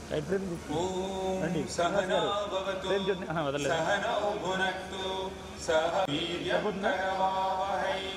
Right frame రండి ॐ सहना भवतु ఫ్రేమ్ చూడండి ఆహా, వదలలేదు सहनौ भुनक्तु सह वीर्यकरवावहै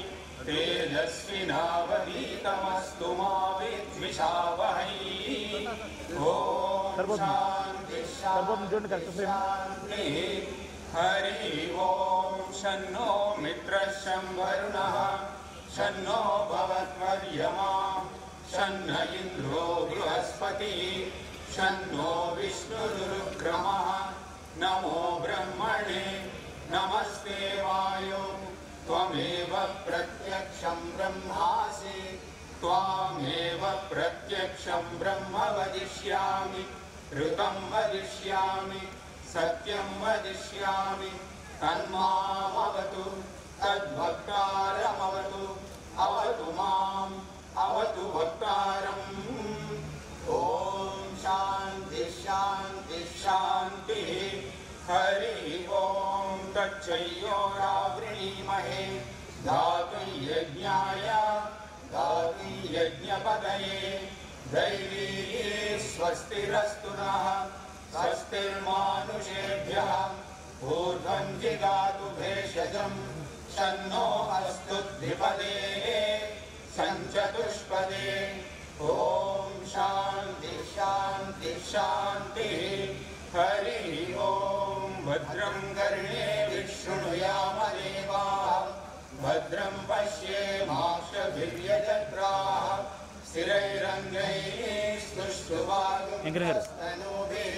तेजस्विनावधीतमस्तु मा विद्विषावहै ॐ సరిపోతుంది. शान्ति సరిపోతుంది చూడండి కరెక్ట్ ఫ్రేమ్ शान्तिः हरि ॐ शन्नो मित्रशं वरुणः शन्नो भवद्वर्यमा शन्न इन्द्रो बृहस्पतिः शन्नो विष्णुरुक्रमः नमो ब्रह्मणे नमस्ते वायो त्वमेव प्रत्यक्षं ब्रह्मासि त्वामेव प्रत्यक्षं ब्रह्म वदिष्यामि ऋतं वदिष्यामि सत्यं वदिष्यामि तन्मामवतु तद्भक्तारमवतु अवतु माम् अवतु भक्तारम् ॐ शान्ति शान्ति शान्तिः हरिः ॐ तच्चयोरावृणीमहे धातु यज्ञाय धातु यज्ञपदये दैवी स्वस्तिरस्तु नः स्वस्तिर्मानुषेभ्यः ऊर्ध्वं जिगातु भेषजम् शन्नो अस्तु द्विपदे सञ्चतुष्पदे ॐ शान्ति शान्ति शान्तिः हरिः ॐ भद्रं कर्णे विशृणुयामदेवाः भद्रं पश्येमाक्षभिर्यजत्राः स्थिरैरङ्गैः వెంకన్న గారు. स्तुष्टुवागुस्तनूभिः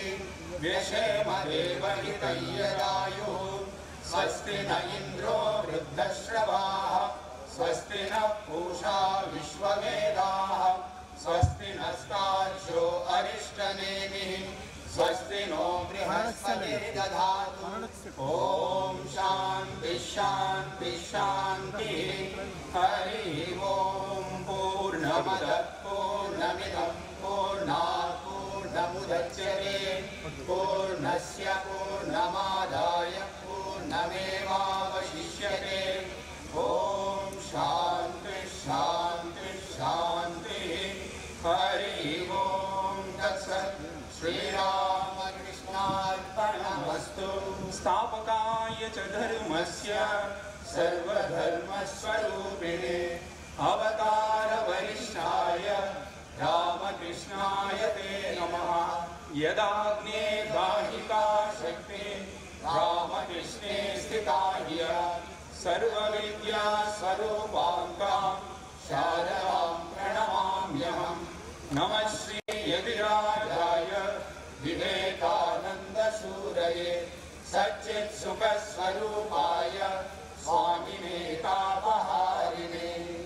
व्यशेमदेवहितय्यदायुः स्वस्ति न इन्द्रो वृद्धश्रवाः स्वस्ति न पूषा विश्ववेदाः स्वस्ति नस्तार्क्ष्यो अरिष्टनेमिः स्वस्ति नो बृहस्पतिर्दधातु ॐ शान्ति शान्ति शान्तिः हरिः ॐ पूर्णमदः पूर्णमिदं पूर्णात् पूर्णमुदच्यते पूर्णस्य पूर्णमादाय पूर्णमेवावशिष्यते ॐ शान्ति शान्ति शान्तिः हरिः ॐ तत्सत् श्रीरामकृष्णार्पणमस्तु स्थापकाय च धर्मस्य सर्वधर्मस्वरूपिणे अवतारवरिष्ठाय रामकृष्णाय ते नमः यदाग्ने दाहिका शक्ति रामकृष्णे स्थिता ह्य सर्वविद्या स्वरूपाङ्कां शारदां प्रणमाम्यहम् नमः श्री यतिराजाय विवेकानन्दसूरये सच्चित्सुखस्वरूपाय स्वामिने तापहारिणे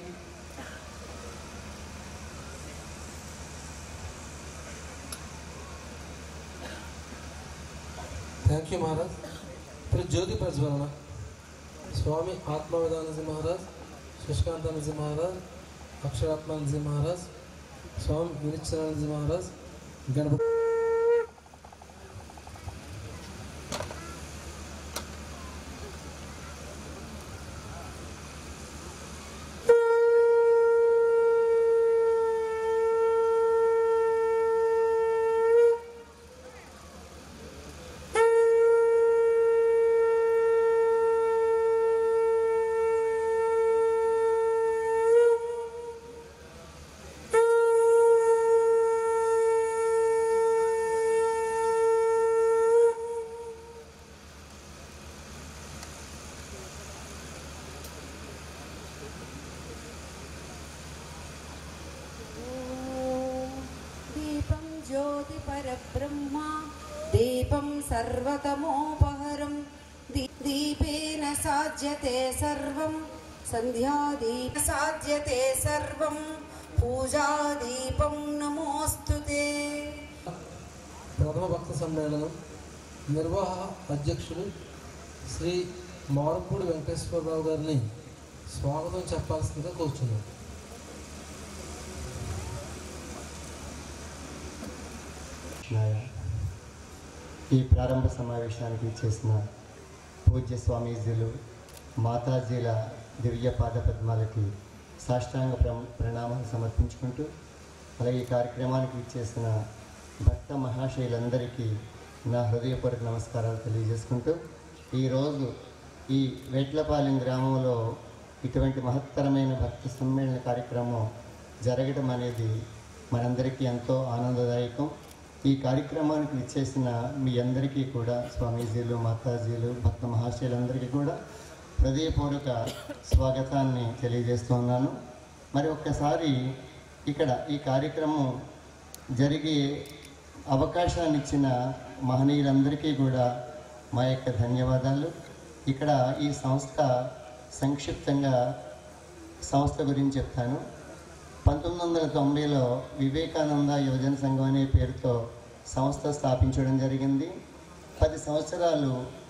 థ్యాంక్ యూ మహారాజ్ ఇప్పుడు జ్యోతి ప్రజ్వలన స్వామి ఆత్మవేదానందజీ మహారాజ్ శశికాంతానందజీ మహారాజ్ అక్షరాత్మానందజీ మహారాజ్ స్వామి వినిశ్చరానందజీ మహారాజ్ గణపతి दीपं ज्योतिपरब्रह्मा दीपं सर्वतमोपहरं दी- दीपेन साध्यते सर्वं सन्ध्यादीप साध्यते सर्वं पूजादीपं नमोऽस्तु ते ప్రథమ భక్త సమ్మేళనం నిర్వాహ అధ్యక్షులు శ్రీ మారపూడి వెంకటేశ్వరరావు గారిని స్వాగతం చెప్పాల్సిందిగా కూర్చున్నాం కృష్ణాయ ఈ ప్రారంభ సమావేశానికి చేసిన పూజ్య స్వామీజీలు మాతాజీల దివ్య పాద పద్మాలకి సాష్టాంగ ప్ర ప్రణామాలు సమర్పించుకుంటూ అలాగే ఈ కార్యక్రమానికి ఇచ్చేసిన భక్త మహాశయులందరికీ నా హృదయపూర్వక నమస్కారాలు తెలియజేసుకుంటూ ఈరోజు ఈ వేట్లపాలెం గ్రామంలో ఇటువంటి మహత్తరమైన భక్తి సమ్మేళన కార్యక్రమం జరగడం అనేది మనందరికీ ఎంతో ఆనందదాయకం ఈ కార్యక్రమానికి విచ్చేసిన మీ అందరికీ కూడా స్వామీజీలు మాతాజీలు భక్త మహాశయులందరికీ కూడా హృదయపూర్వక స్వాగతాన్ని తెలియజేస్తున్నాను మరి ఒక్కసారి ఇక్కడ ఈ కార్యక్రమం జరిగే అవకాశాన్ని ఇచ్చిన మహనీయులందరికీ కూడా మా యొక్క ధన్యవాదాలు ఇక్కడ ఈ సంస్థ సంక్షిప్తంగా సంస్థ గురించి చెప్తాను పంతొమ్మిది వందల తొంభైలో వివేకానంద యువజన సంఘం అనే పేరుతో సంస్థ స్థాపించడం జరిగింది పది సంవత్సరాలు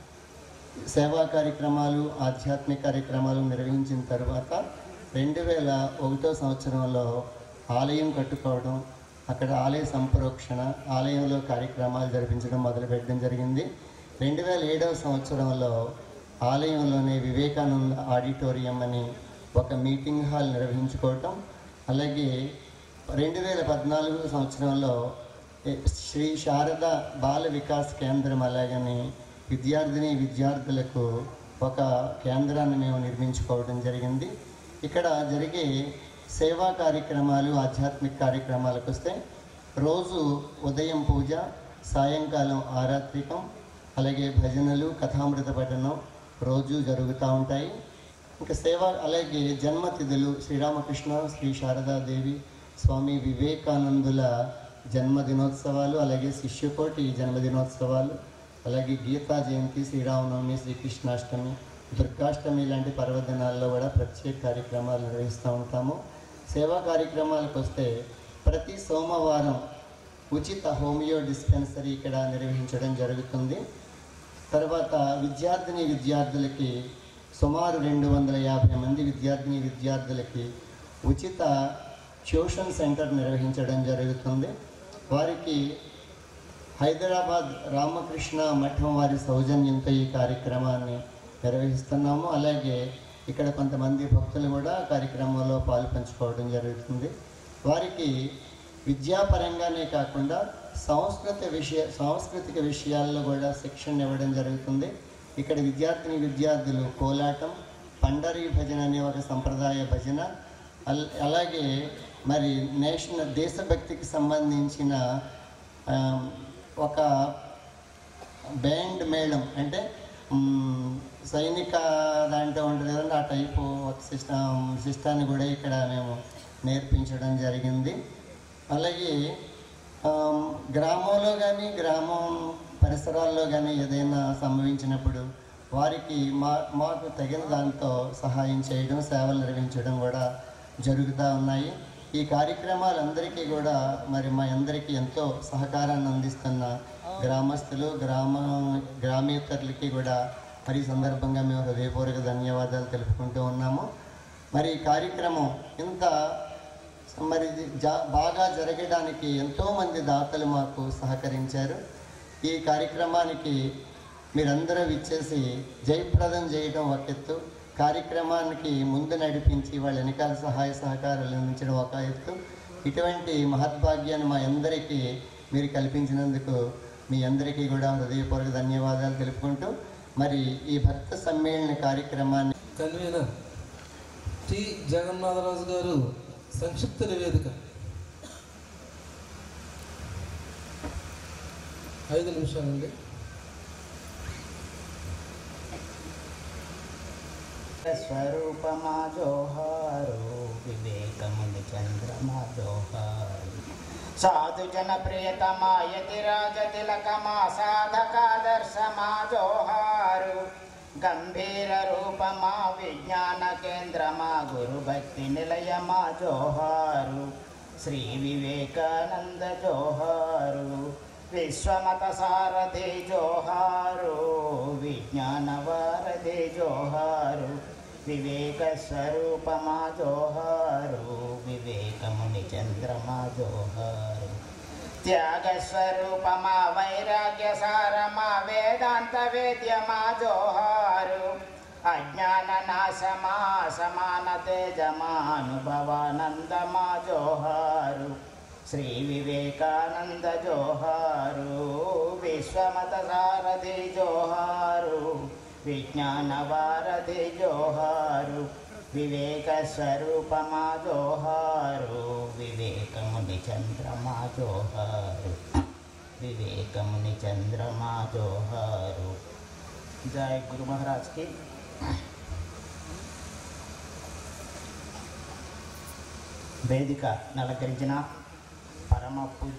సేవా కార్యక్రమాలు ఆధ్యాత్మిక కార్యక్రమాలు నిర్వహించిన తర్వాత రెండు వేల ఒకటో సంవత్సరంలో ఆలయం కట్టుకోవడం అక్కడ ఆలయ సంప్రోక్షణ ఆలయంలో కార్యక్రమాలు జరిపించడం మొదలుపెట్టడం జరిగింది రెండు వేల ఏడవ సంవత్సరంలో ఆలయంలోనే వివేకానంద ఆడిటోరియం అని ఒక మీటింగ్ హాల్ నిర్వహించుకోవటం అలాగే రెండు వేల పద్నాలుగు సంవత్సరంలో ఏ, శ్రీ శారద బాల వికాస్ కేంద్రం అలాగని విద్యార్థిని విద్యార్థులకు ఒక కేంద్రాన్ని మేము నిర్మించుకోవడం జరిగింది ఇక్కడ జరిగే సేవా కార్యక్రమాలు ఆధ్యాత్మిక కార్యక్రమాలకు వస్తే రోజు ఉదయం పూజ సాయంకాలం ఆరాత్రికం అలాగే భజనలు కథామృత పఠనం రోజు జరుగుతూ ఉంటాయి ఇంకా సేవ అలాగే జన్మతిథులు శ్రీరామకృష్ణ శ్రీ శారదాదేవి స్వామి వివేకానందుల జన్మదినోత్సవాలు అలాగే శిష్యకోటి జన్మదినోత్సవాలు అలాగే గీతా జయంతి శ్రీరామనవమి శ్రీకృష్ణాష్టమి దుర్గాష్టమి లాంటి పర్వదినాల్లో కూడా ప్రత్యేక కార్యక్రమాలు నిర్వహిస్తూ ఉంటాము సేవా కార్యక్రమాలకు వస్తే ప్రతి సోమవారం ఉచిత హోమియో డిస్పెన్సరీ ఇక్కడ నిర్వహించడం జరుగుతుంది తర్వాత విద్యార్థిని విద్యార్థులకి సుమారు రెండు వందల యాభై మంది విద్యార్థిని విద్యార్థులకి ఉచిత ట్యూషన్ సెంటర్ నిర్వహించడం జరుగుతుంది వారికి హైదరాబాద్ రామకృష్ణ మఠం వారి సౌజన్యంతో ఈ కార్యక్రమాన్ని నిర్వహిస్తున్నాము అలాగే ఇక్కడ కొంతమంది భక్తులు కూడా కార్యక్రమంలో పాలు పంచుకోవడం జరుగుతుంది వారికి విద్యాపరంగానే కాకుండా సంస్కృత విషయ సాంస్కృతిక విషయాల్లో కూడా శిక్షణ ఇవ్వడం జరుగుతుంది ఇక్కడ విద్యార్థిని విద్యార్థులు కోలాటం పండరీ భజన అనే ఒక సంప్రదాయ భజన అల్- అలాగే మరి నేషనల్ దేశభక్తికి సంబంధించిన ఆ, ఒక బ్యాండ్ మేళం అంటే మ్, సైనిక దాంట్లో ఉంటుంది కదండి ఆ టైపు ఒక సిస్టమ్ సిస్టాన్ని కూడా ఇక్కడ మేము నేర్పించడం జరిగింది అలాగే ఆమ్, గ్రామంలో కానీ గ్రామం పరిసరాల్లో కానీ ఏదైనా సంభవించినప్పుడు వారికి మా మాకు తగిన దాంతో సహాయం చేయడం సేవలు నిర్వహించడం కూడా జరుగుతూ ఉన్నాయి ఈ కార్యక్రమాలందరికీ కూడా మరి మా అందరికీ ఎంతో సహకారాన్ని అందిస్తున్న గ్రామస్తులు గ్రామ గ్రామేతరులకి కూడా మరి ఈ సందర్భంగా మేము హృదయపూర్వక ధన్యవాదాలు తెలుపుకుంటూ ఉన్నాము మరి ఈ కార్యక్రమం ఇంత మరి ఇది జా బాగా జరగడానికి ఎంతోమంది దాతలు మాకు సహకరించారు ఈ కార్యక్రమానికి మీరందరూ ఇచ్చేసి జయప్రదం చేయడం ఒక ఎత్తు కార్యక్రమానికి ముందు నడిపించి వాళ్ళ వెనకాల సహాయ సహకారాలు అందించడం ఒక ఎత్తు ఇటువంటి మహద్భాగ్యాన్ని మా అందరికీ మీరు కల్పించినందుకు మీ అందరికీ కూడా హృదయపూర్వక ధన్యవాదాలు తెలుపుకుంటూ మరి ఈ భక్త సమ్మేళన కార్యక్రమాన్ని కన్వీనర్ టి జగన్నాథరాజు గారు సంక్షిప్త నివేదిక ఐదు నిమిషాలండి స్వరూపమా జోహారు వివేకముని చంద్రమా జోహారు సాధు జన ప్రియతమాయతి రాజ తిలకమా సాధకాదర్శమా జోహారు గంభీర రూపమా విజ్ఞాన కేంద్రమా గురు భక్తి నిలయమా జోహారు శ్రీ వివేకానంద జోహారు విశ్వమత సారథి జోహారు విజ్ఞాన వారధి జోహారు వివేక స్వరూపమా జోహారు వివేకముని చంద్రమా జోహారు త్యాగ స్వరూపమా వైరాగ్య సారమా వేదాంత వేద్యమా జోహారు అజ్ఞాన నాశమా సమాన తేజమా అనుభవానందమా జోహారు శ్రీ వివేకానంద జోహారు విశ్వమత సారథి జోహారు విజ్ఞాన వారధి జోహారు వివేక స్వరూపమా జోహారు వివేకముని చంద్రమా జోహారు వివేకముని చంద్రమా జోహారు జయ గురు మహారాజ్కి వేదిక నలకరించిన పరమ పూజ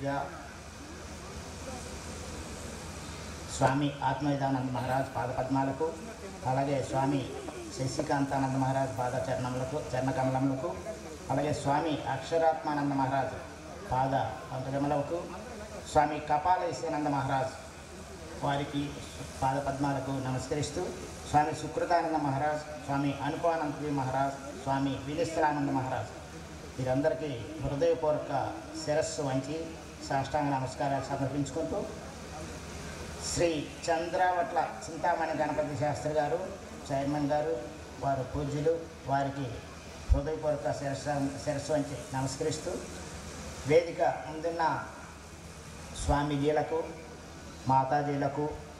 స్వామి ఆత్మవిధానంద మహారాజ్ పాదపద్మాలకు అలాగే స్వామి శశికాంతానంద మహారాజ్ పాద చరణములకు చరణకమలములకు అలాగే స్వామి అక్షరాత్మానంద మహారాజ్ పాద పంకజములకు స్వామి కపాలేశానంద మహారాజ్ వారికి పాదపద్మాలకు నమస్కరిస్తూ స్వామి సుకృతానంద మహారాజ్ స్వామి అనుపానందజీ మహారాజ్ స్వామి విలిస్తరానంద మహారాజ్ వీరందరికీ హృదయపూర్వక శిరస్సు వంచి సాష్టాంగ నమస్కారాలు సమర్పించుకుంటూ శ్రీ చంద్రావట్ల చింతామణి గణపతి శాస్త్రి గారు చైర్మన్ గారు వారు పూజ్యులు వారికి హృదయపూర్వక శిరస్సు శిరస్సు వంచి నమస్కరిస్తూ వేదిక ముందున్న స్వామీజీలకు మాతాజీలకు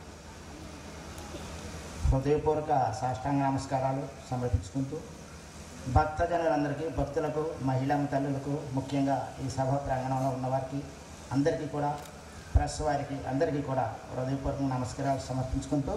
హృదయపూర్వక సాష్టాంగ నమస్కారాలు సమర్పించుకుంటూ భక్తజనులందరికీ భక్తులకు మహిళా తల్లులకు ముఖ్యంగా ఈ సభ ప్రాంగణంలో ఉన్నవారికి అందరికీ కూడా ప్రెస్ వారికి అందరికీ కూడా హృదయపూర్వక నమస్కారాలు సమర్పించుకుంటూ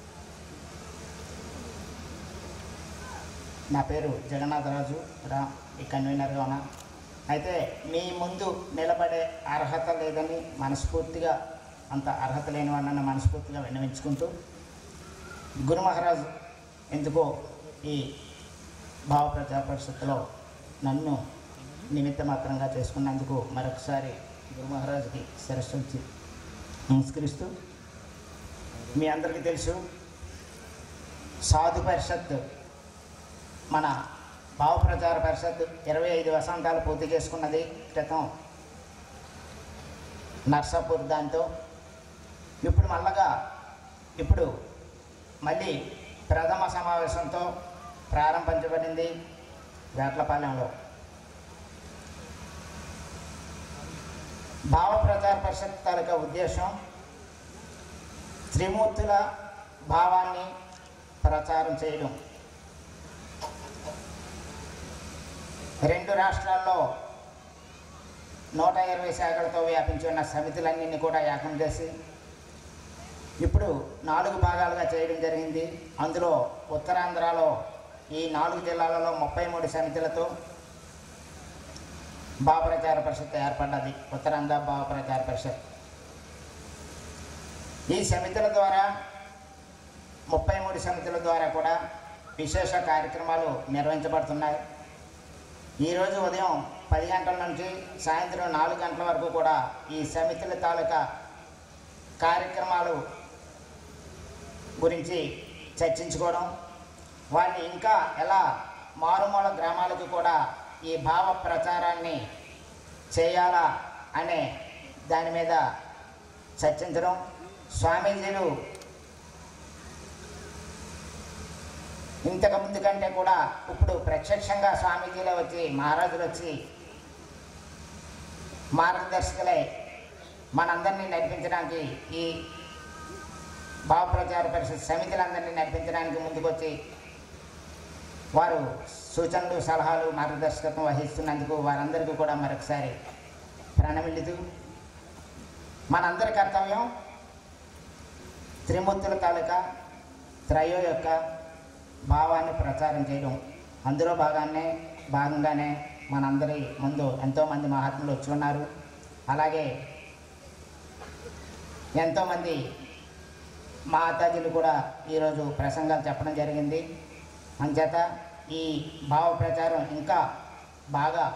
నా పేరు జగన్నాథరాజు రా ఈ కన్వీనర్గా ఉన్నా అయితే మీ ముందు నిలబడే అర్హత లేదని మనస్ఫూర్తిగా అంత అర్హత లేని వాళ్ళని మనస్ఫూర్తిగా విన్నవించుకుంటూ గురు మహారాజ్ ఎందుకో ఈ భావ ప్రజా పరిషత్తులో నన్ను నిమిత్త మాత్రంగా చేసుకున్నందుకు మరొకసారి గురు మహారాజుకి శిరస్సు ఉంచి నమస్కరిస్తూ మీ అందరికీ తెలుసు సాధు పరిషత్ మన భావ ప్రచార పరిషత్ ఇరవై ఐదు వసంతాలు పూర్తి చేసుకున్నది క్రితం నర్సాపూర్ దాంతో ఇప్పుడు మళ్ళగా ఇప్పుడు మళ్ళీ ప్రథమ సమావేశంతో ప్రారంభించబడింది వేట్లపాలెంలో భావ ప్రచార పరిషత్ తాలూకా ఉద్దేశం త్రిమూర్తుల భావాన్ని ప్రచారం చేయడం రెండు రాష్ట్రాల్లో నూట ఇరవై శాఖలతో వ్యాపించి ఉన్న సమితులన్నింటినీ కూడా ఏకం చేసి ఇప్పుడు నాలుగు భాగాలుగా చేయడం జరిగింది అందులో ఉత్తరాంధ్రలో ఈ నాలుగు జిల్లాలలో ముప్పై మూడు సమితులతో భావ ప్రచార పరిషత్ ఏర్పడ్డది ఉత్తరాంధ్ర భావ ప్రచార పరిషత్ ఈ సమితుల ద్వారా ముప్పై మూడు సమితుల ద్వారా కూడా విశేష కార్యక్రమాలు నిర్వహించబడుతున్నాయి ఈరోజు ఉదయం పది గంటల నుంచి సాయంత్రం నాలుగు గంటల వరకు కూడా ఈ సమితుల తాలూకా కార్యక్రమాలు గురించి చర్చించుకోవడం వారిని ఇంకా ఎలా మారుమూల గ్రామాలకు కూడా ఈ భావ ప్రచారాన్ని చేయాలా అనే దాని మీద చర్చించడం స్వామీజీలు ఇంతకు ముందు కంటే కూడా ఇప్పుడు ప్రత్యక్షంగా స్వామీజీలు వచ్చి మహారాజులు వచ్చి మార్గదర్శకులై మనందరినీ నడిపించడానికి ఈ భావ ప్రచార పరిషత్ సమితులందరినీ నడిపించడానికి ముందుకొచ్చి వారు సూచనలు సలహాలు మార్గదర్శకత్వం వహిస్తున్నందుకు వారందరికీ కూడా మరొకసారి ప్రణమిల్లుతూ మనందరి కర్తవ్యం త్రిమూర్తుల తాలూకా త్రయో యొక్క భావాన్ని ప్రచారం చేయడం అందులో భాగాన్నే భాగంగానే మనందరి ముందు ఎంతోమంది మహాత్ములు వచ్చి ఉన్నారు అలాగే ఎంతోమంది మాతాజీలు కూడా ఈరోజు ప్రసంగాలు చెప్పడం జరిగింది అంచేత ఈ భావ ప్రచారం ఇంకా బాగా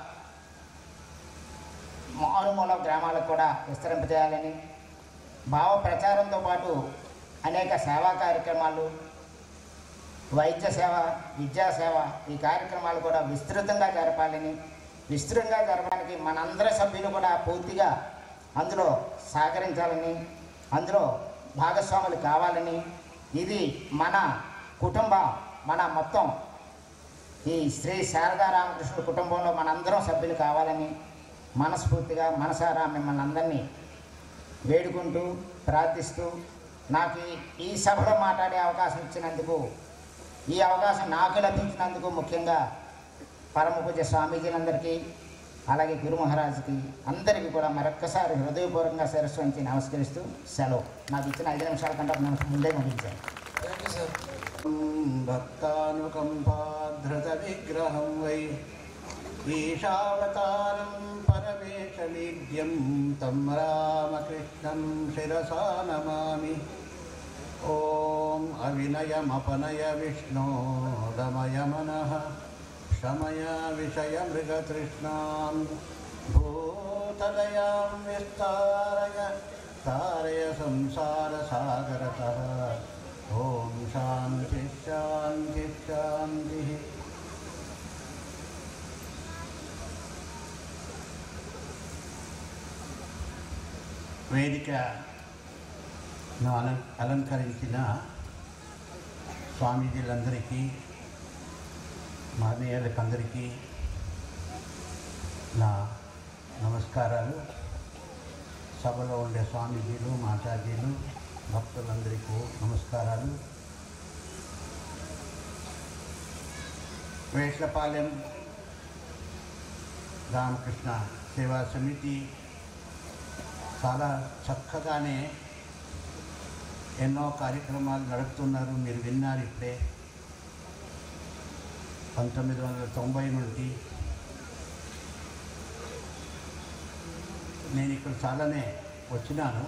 మారుమూల గ్రామాలకు కూడా విస్తరింపజేయాలని భావ ప్రచారంతో పాటు అనేక సేవా కార్యక్రమాలు వైద్య సేవ విద్యా సేవ ఈ కార్యక్రమాలు కూడా విస్తృతంగా జరపాలని విస్తృతంగా జరపడానికి మనందరి సభ్యులు కూడా పూర్తిగా అందులో సహకరించాలని అందులో భాగస్వాములు కావాలని ఇది మన కుటుంబం మన మొత్తం ఈ శ్రీ శారదా రామకృష్ణ కుటుంబంలో మనందరం సభ్యులు కావాలని మనస్ఫూర్తిగా మనసారా మిమ్మల్ని అందరినీ వేడుకుంటూ ప్రార్థిస్తూ నాకు ఈ- ఈ సభలో మాట్లాడే అవకాశం ఇచ్చినందుకు ఈ అవకాశం నాకు లభించినందుకు ముఖ్యంగా పరమ పూజ స్వామీజీలందరికీ అలాగే గురు మహారాజుకి అందరికీ కూడా మరొక్కసారి హృదయపూర్వకంగా శిరస్సు వంచి నమస్కరిస్తూ సెలవు నాకు ఇచ్చిన ఐదు నిమిషాల కంటే ఒక నిమిషం ముందే ముగించాను థ్యాంక్ యూ సార్ भक्तानुकम्पाधृतविग्रहं वै ईशावतारं परमेशमीड्यं तं रामकृष्णं शिरसा नमामि ॐ अविनयमपनय विष्णो दमय मनः शमय विषयमृगतृष्णां भूतदयां विस्तारय तारय संसारसागरतः ॐ शान्तिः शान्तिः शान्तिः వేదికను అలం అలంకరించిన స్వామీజీలందరికీ మహనీయులకందరికీ నా నమస్కారాలు సభలో ఉండే స్వామీజీలు మాతాజీలు భక్తులందరికీ నమస్కారాలు వేట్లపాలెం రామకృష్ణ సేవా సమితి చాలా చక్కగానే ఎన్నో కార్యక్రమాలు నడుపుతున్నారు మీరు విన్నారు ఇప్పుడే పంతొమ్మిది వందల తొంభై నుండి నేను ఇక్కడ చాలానే వచ్చినాను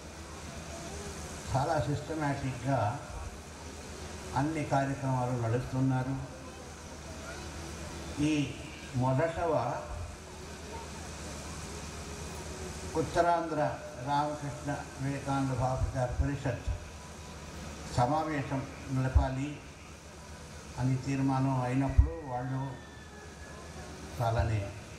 చాలా సిస్టమేటిక్గా అన్ని కార్యక్రమాలు నడుస్తున్నారు ఈ మొదటవ ఉత్తరాంధ్ర రామకృష్ణ వివేకానంద భావప్రచార పరిషత్ సమావేశం నిలపాలి అని తీర్మానం అయినప్పుడు వాళ్ళు చాలానే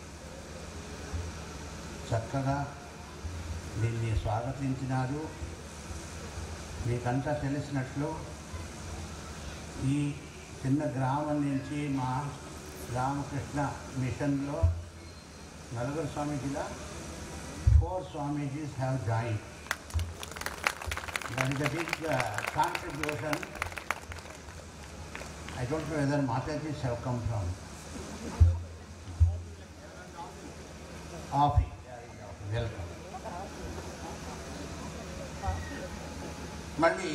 చక్కగా దీన్ని స్వాగతించినారు మీకంతా తెలిసినట్లు ఈ చిన్న గ్రామం నుంచి మా రామకృష్ణ మిషన్లో నలుగురు స్వామీజీల four Swamijis have joined. That is a big uh, contribution. I don't know whether Matajis have come from. Afi. Welcome. మళ్ళీ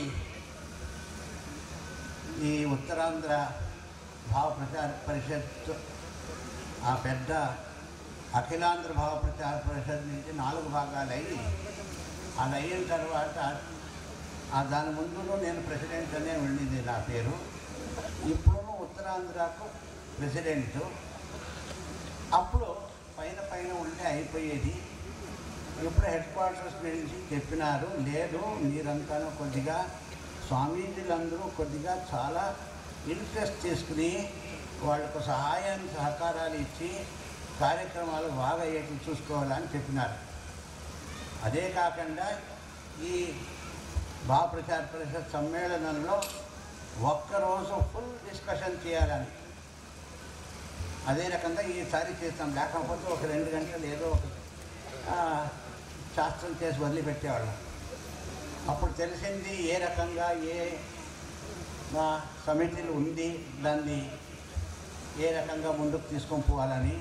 ఈ ఉత్తరాంధ్ర భావ ప్రచార పరిషత్ ఆ పెద్ద అఖిలాంధ్ర భావ ప్రచార పరిషత్ నుంచి నాలుగు భాగాలు అయ్యి అది అయిన తర్వాత ఆ దాని ముందులో నేను ప్రెసిడెంట్ అనే ఉండింది నా పేరు ఇప్పుడు ఉత్తరాంధ్రకు ప్రెసిడెంట్ అప్పుడు పైన పైన ఉంటే అయిపోయేది ఇప్పుడు హెడ్ క్వార్టర్స్ నుంచి చెప్పినారు లేదు మీరంతాను కొద్దిగా స్వామీజీలందరూ కొద్దిగా చాలా ఇంట్రెస్ట్ తీసుకుని వాళ్ళకు సహాయాన్ని సహకారాలు ఇచ్చి కార్యక్రమాలు బాగా అయ్యేట్లు చూసుకోవాలని చెప్పినారు అదే కాకుండా ఈ భావ ప్రచార పరిషత్ సమ్మేళనంలో ఒక్కరోజు ఫుల్ డిస్కషన్ చేయాలని అదే రకంగా ఈసారి చేస్తాం లేకపోతే ఒక రెండు గంటలు ఏదో ఒక ఆ, శాస్త్రం చేసి వదిలిపెట్టేవాళ్ళం అప్పుడు తెలిసింది ఏ రకంగా ఏ మా సమితిలు ఉంది దాన్ని ఏ రకంగా ముందుకు తీసుకొని పోవాలని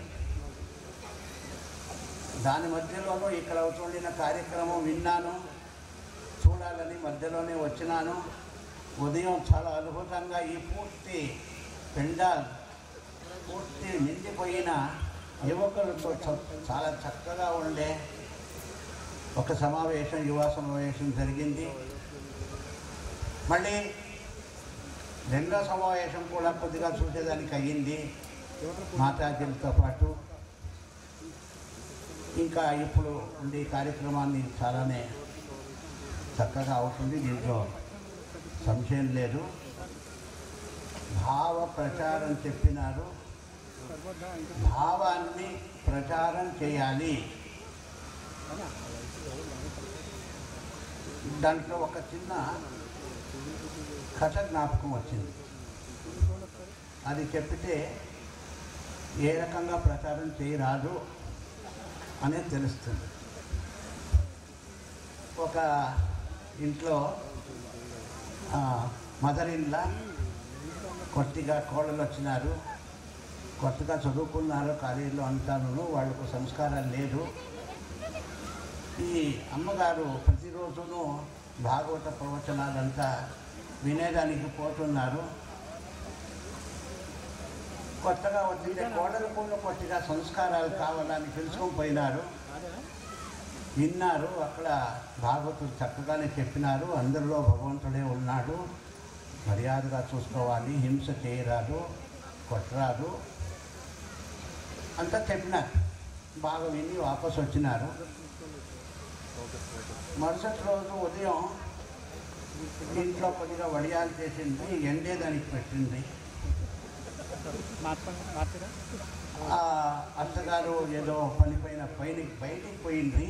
దాని మధ్యలోనూ ఇక్కడ అవుతుండిన కార్యక్రమం విన్నాను చూడాలని మధ్యలోనే వచ్చినాను ఉదయం చాలా అద్భుతంగా ఈ పూర్తి పెండాల్ పూర్తి నిండిపోయిన యువకులతో చ- చాలా చక్కగా ఉండే ఒక సమావేశం యువ సమావేశం జరిగింది మళ్ళీ రెండో సమావేశం కూడా కొద్దిగా చూసేదానికి అయ్యింది మాతాజీలతో పాటు ఇంకా ఇప్పుడు ఉండే కార్యక్రమాన్ని చాలానే చక్కగా అవుతుంది దీంట్లో సంశయం లేదు భావ ప్రచారం చెప్పినారు భావాన్ని ప్రచారం చేయాలి దాంట్లో ఒక చిన్న కథ జ్ఞాపకం వచ్చింది అది చెప్పితే ఏ రకంగా ప్రచారం చేయరాదు అనేది తెలుస్తుంది ఒక ఇంట్లో మదర్ ఇన్లా కొద్దిగా కోడలు వచ్చినారు కొత్తగా చదువుకున్నారు కాలేజీలో అంతాను వాళ్ళకు సంస్కారం లేదు ఈ అమ్మగారు ప్రతిరోజును భాగవత ప్రవచనాలంతా వినేదానికి పోతున్నారు కొత్తగా వచ్చిందే కోడలు కూడా కొద్దిగా సంస్కారాలు కావాలని తెలుసుకొని పోయినారు విన్నారు అక్కడ భాగవతులు చక్కగానే చెప్పినారు అందరిలో భగవంతుడే ఉన్నాడు మర్యాదగా చూసుకోవాలి హింస చేయరాదు కొట్టరాదు అంతా చెప్పినారు బాగా విని వాపస్ వచ్చినారు మరుసటి రోజు ఉదయం ఇంట్లో కొద్దిగా వడియాలు చేసింది ఎండేదానికి పెట్టింది ఆ అత్తగారు ఏదో పని పైన పైన బయటికి పోయింది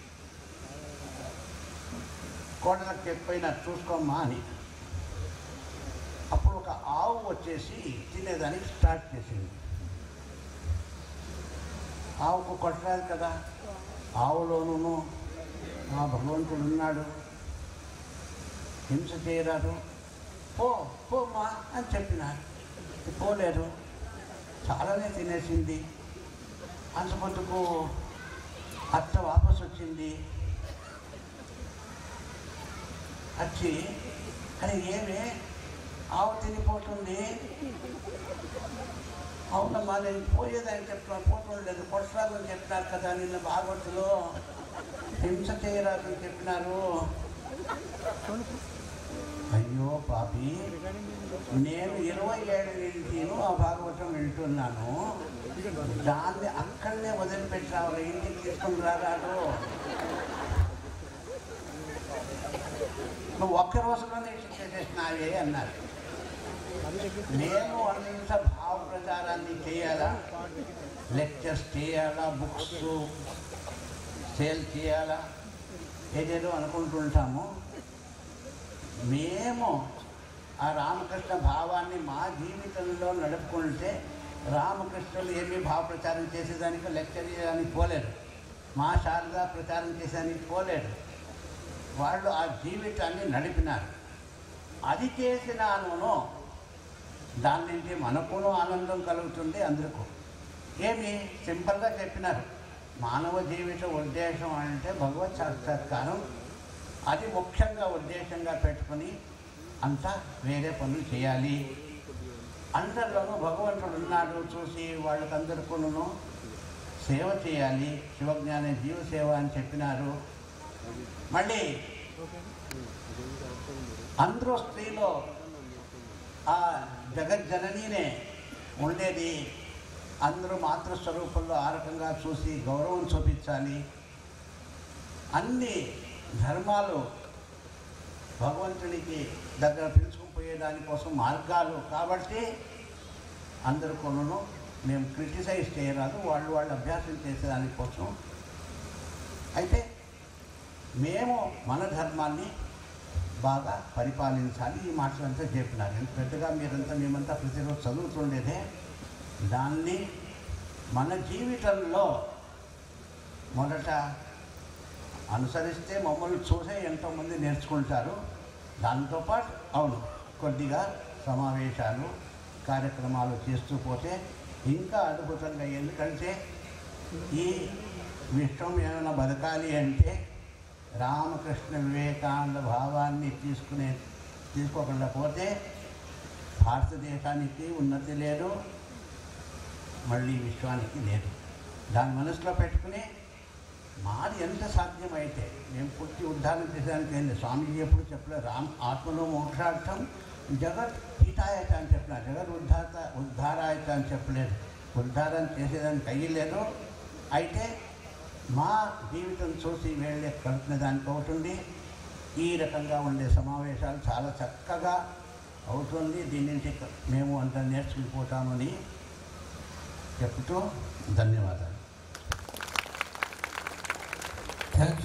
కోడలకు చెప్పైనా చూసుకోమ్మా అని అప్పుడు ఒక ఆవు వచ్చేసి తినేదానికి స్టార్ట్ చేసింది ఆవుకు కొట్టరాదు కదా ఆవులోనూ ఆ భగవంతుడు ఉన్నాడు హింస చేయరాదు పో పోమ్మా అని చెప్పినారు పోలేదు చాలానే తినేసింది అంతమందుకు అత్త వాపస్ వచ్చింది వచ్చి అరే ఏమే ఆవు తినిపోతుంది అవునమ్మా నేను పోయేదని చెప్తున్నా పోతుంది లేదు కొట్టరాదని చెప్పినారు కదా నిన్న భాగవతులు హింస చేయరాదని చెప్పినారు అయ్యో పాపి నేను ఇరవై ఏళ్ళ నుంచి ఆ భాగవతం వింటున్నాను దాన్ని అక్కడనే వదిలిపెట్టి రావాలి ఇంటికి తీసుకుని రారాడు నువ్వు ఒక్క రోజులోనే చేసేసినావే అన్నారు నేను అంత భావ ప్రచారాన్ని చేయాలా లెక్చర్స్ చేయాలా బుక్స్ సేల్ చేయాలా ఏదేదో అనుకుంటుంటాము మేము ఆ రామకృష్ణ భావాన్ని మా జీవితంలో నడుపుకుంటే రామకృష్ణులు ఏమీ భావ ప్రచారం చేసేదానికి లెక్చర్ చేయడానికి పోలేరు మా శారద ప్రచారం చేసేదానికి పోలేరు వాళ్ళు ఆ జీవితాన్ని నడిపినారు అది చేసినాను దాని నుంచి మనకును ఆనందం కలుగుతుంది అందరికీ ఏమి సింపుల్గా చెప్పినారు మానవ జీవిత ఉద్దేశం అంటే భగవత్ సాక్షాత్కారం అది ముఖ్యంగా ఉద్దేశంగా పెట్టుకొని అంతా వేరే పనులు చేయాలి అందరిలోనూ భగవంతుడు ఉన్నాడు చూసి వాళ్ళకందరికూను సేవ చేయాలి శివజ్ఞాన జీవ సేవ అని చెప్పినారు మళ్ళీ అందరూ స్త్రీలో ఆ జగజ్జననీనే ఉండేది అందరూ మాతృస్వరూపంలో ఆ రకంగా చూసి గౌరవం చూపించాలి అన్ని ధర్మాలు భగవంతునికి దగ్గర పిలుచుకుపోయే దానికోసం మార్గాలు కాబట్టి అందరు కొనను మేము క్రిటిసైజ్ చేయరాదు వాళ్ళు వాళ్ళు అభ్యాసం చేసేదానికోసం అయితే మేము మన ధర్మాన్ని బాగా పరిపాలించాలి ఈ మాటలంతా చెప్పినారు ఎంత పెద్దగా మీరంతా మేమంతా ప్రతిరోజు చదువుతుండేదే దాన్ని మన జీవితంలో మొదట అనుసరిస్తే మమ్మల్ని చూసే ఎంతోమంది నేర్చుకుంటారు దాంతోపాటు అవును కొద్దిగా సమావేశాలు కార్యక్రమాలు చేస్తూ పోతే ఇంకా అద్భుతంగా ఎందుకంటే ఈ విశ్వం ఏమైనా బతకాలి అంటే రామకృష్ణ వివేకానంద భావాన్ని తీసుకునే తీసుకోకుండా పోతే భారతదేశానికి ఉన్నతి లేదు మళ్ళీ విశ్వానికి లేదు దాన్ని మనసులో పెట్టుకుని మాది ఎంత సాధ్యమైతే మేము పుట్టి ఉద్ధారం చేసేదానికి ఏంటి స్వామీజీ ఎప్పుడు చెప్పలేదు రామ్ ఆత్మలో మోక్షార్థం జగత్ హితాయత అని చెప్పిన జగత్ ఉద్ధాత ఉద్ధారాయత అని చెప్పలేదు ఉద్ధారం చేసేదానికి అయ్యలేదు అయితే మా జీవితం చూసి వెళ్ళే కడుపున దానికి అవుతుంది ఈ రకంగా ఉండే సమావేశాలు చాలా చక్కగా అవుతుంది దీని నుంచి మేము అంత నేర్చుకుని చెప్తూ ధన్యవాదాలు థ్యాంక్